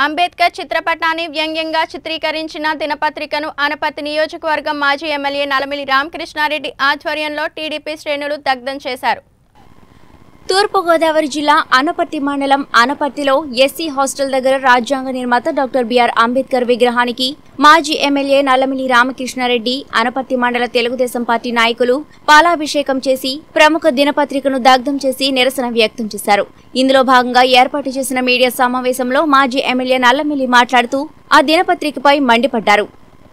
అంబేద్కర్ చిత్రపటాన్ని వ్యంగ్యంగా చిత్రీకరించిన దినపత్రికను అనపతి నియోజకవర్గం మాజీ ఎమ్మెల్యే నలమిలి రామకృష్ణారెడ్డి ఆధ్వర్యంలో టీడీపీ శ్రేణులు దగ్ధం చేశారు తూర్పుగోదావరి జిల్లా అనపర్తి మండలం అనపర్తిలో ఎస్సీ హాస్టల్ దగ్గర రాజ్యాంగ నిర్మాత డాక్టర్ బిఆర్ అంబేద్కర్ విగ్రహానికి మాజీ ఎమ్మెల్యే నల్లమిల్లి రామకృష్ణారెడ్డి అనపర్తి మండల తెలుగుదేశం పార్టీ నాయకులు పాలాభిషేకం చేసి ప్రముఖ దినపత్రికను దగ్ధం చేసి నిరసన వ్యక్తం చేశారు ఇందులో భాగంగా ఏర్పాటు చేసిన మీడియా సమావేశంలో మాజీ ఎమ్మెల్యే నల్లమిల్లి మాట్లాడుతూ ఆ దినపత్రికపై మండిపడ్డారు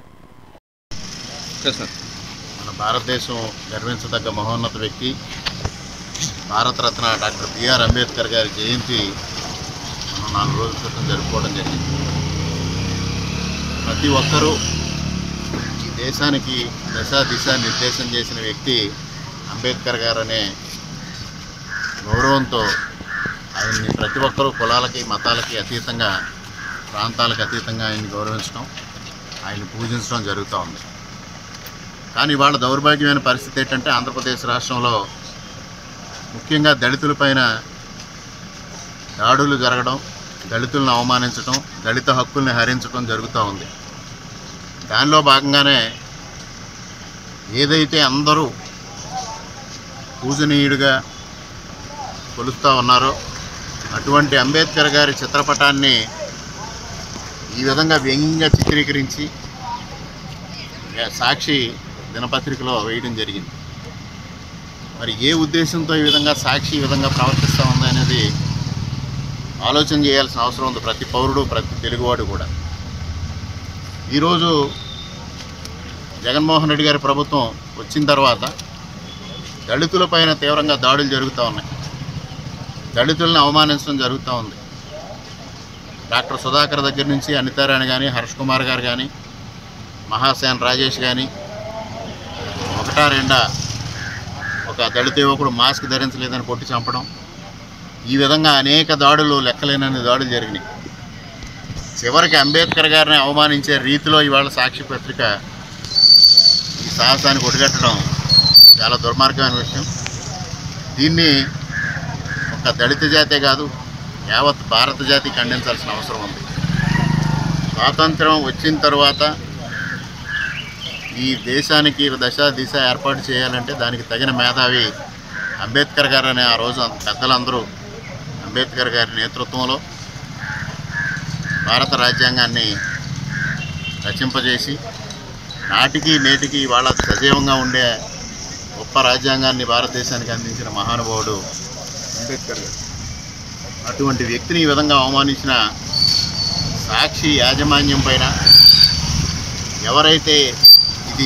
మన భారతదేశం గర్వించదగ్గ మహోన్నత వ్యక్తి భారతరత్న డాక్టర్ బిఆర్ అంబేద్కర్ గారి జయంతి మనం నాలుగు రోజుల క్రితం జరుపుకోవడం జరిగింది ప్రతి ఒక్కరూ ఈ దేశానికి దశ దిశ నిర్దేశం చేసిన వ్యక్తి అంబేద్కర్ గారు అనే గౌరవంతో ఆయన్ని ప్రతి ఒక్కరూ కులాలకి మతాలకి అతీతంగా ప్రాంతాలకు అతీతంగా ఆయన్ని గౌరవించడం ఆయన్ని పూజించడం జరుగుతూ ఉంది కానీ వాళ్ళ దౌర్భాగ్యమైన పరిస్థితి ఏంటంటే ఆంధ్రప్రదేశ్ రాష్ట్రంలో ముఖ్యంగా దళితులపైన దాడులు జరగడం దళితులను అవమానించడం దళిత హక్కుల్ని హరించడం జరుగుతూ ఉంది దానిలో భాగంగానే ఏదైతే అందరూ పూజనీయుడిగా కొలుస్తూ ఉన్నారో అటువంటి అంబేద్కర్ గారి చిత్రపటాన్ని ఈ విధంగా వ్యంగ్యంగా చిత్రీకరించి సాక్షి దినపత్రికలో వేయడం జరిగింది మరి ఏ ఉద్దేశంతో ఈ విధంగా సాక్షి ఈ విధంగా ప్రవర్తిస్తూ ఉంది అనేది ఆలోచన చేయాల్సిన అవసరం ఉంది ప్రతి పౌరుడు ప్రతి తెలుగువాడు కూడా ఈరోజు జగన్మోహన్ రెడ్డి గారి ప్రభుత్వం వచ్చిన తర్వాత దళితులపైన తీవ్రంగా దాడులు జరుగుతూ ఉన్నాయి దళితులను అవమానించడం జరుగుతూ ఉంది డాక్టర్ సుధాకర్ దగ్గర నుంచి అనితారాణి కానీ హర్ష్ కుమార్ గారు కానీ మహాసేన్ రాజేష్ కానీ ఒకటా రెండా ఒక దళిత యువకుడు మాస్క్ ధరించలేదని కొట్టి చంపడం ఈ విధంగా అనేక దాడులు లెక్కలేనన్ని దాడులు జరిగినాయి చివరికి అంబేద్కర్ గారిని అవమానించే రీతిలో ఇవాళ సాక్షి పత్రిక ఈ సాహసాన్ని ఒడిగట్టడం చాలా దుర్మార్గమైన విషయం దీన్ని ఒక దళిత జాతే కాదు యావత్ భారత జాతి ఖండించాల్సిన అవసరం ఉంది స్వాతంత్రం వచ్చిన తర్వాత ఈ దేశానికి దశ దిశ ఏర్పాటు చేయాలంటే దానికి తగిన మేధావి అంబేద్కర్ గారు అనే ఆ రోజు అంత పెద్దలందరూ అంబేద్కర్ గారి నేతృత్వంలో భారత రాజ్యాంగాన్ని రచింపజేసి నాటికి నేటికి ఇవాళ సజీవంగా ఉండే గొప్ప రాజ్యాంగాన్ని భారతదేశానికి అందించిన మహానుభావుడు అంబేద్కర్ గారు అటువంటి వ్యక్తిని ఈ విధంగా అవమానించిన సాక్షి యాజమాన్యం పైన ఎవరైతే ఇది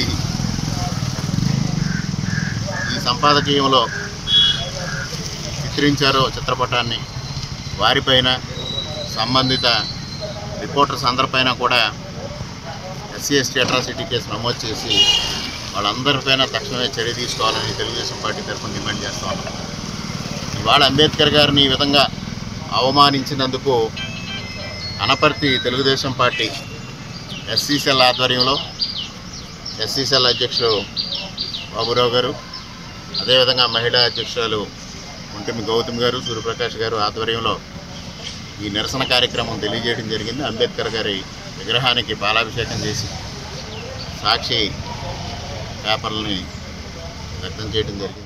ఈ సంపాదకీయంలో చిత్రించారో చిత్రపటాన్ని వారిపైన సంబంధిత రిపోర్టర్స్ అందరిపైన కూడా ఎస్సీ ఎస్టీ అట్రాసిటీ కేసు నమోదు చేసి వాళ్ళందరిపైన తక్షణమే చర్య తీసుకోవాలని తెలుగుదేశం పార్టీ తరఫున డిమాండ్ చేస్తా ఉన్నాం ఇవాళ అంబేద్కర్ గారిని ఈ విధంగా అవమానించినందుకు అనపర్తి తెలుగుదేశం పార్టీ ఎస్సీసీఎల్ ఆధ్వర్యంలో ఎస్సీసీఎల్ అధ్యక్షులు బాబురావు గారు అదేవిధంగా మహిళా అధ్యక్షురాలు ఒంటిమి గౌతమ్ గారు సూర్యప్రకాష్ గారు ఆధ్వర్యంలో ఈ నిరసన కార్యక్రమం తెలియజేయడం జరిగింది అంబేద్కర్ గారి విగ్రహానికి పాలాభిషేకం చేసి సాక్షి పేపర్లని వ్యక్తం చేయడం జరిగింది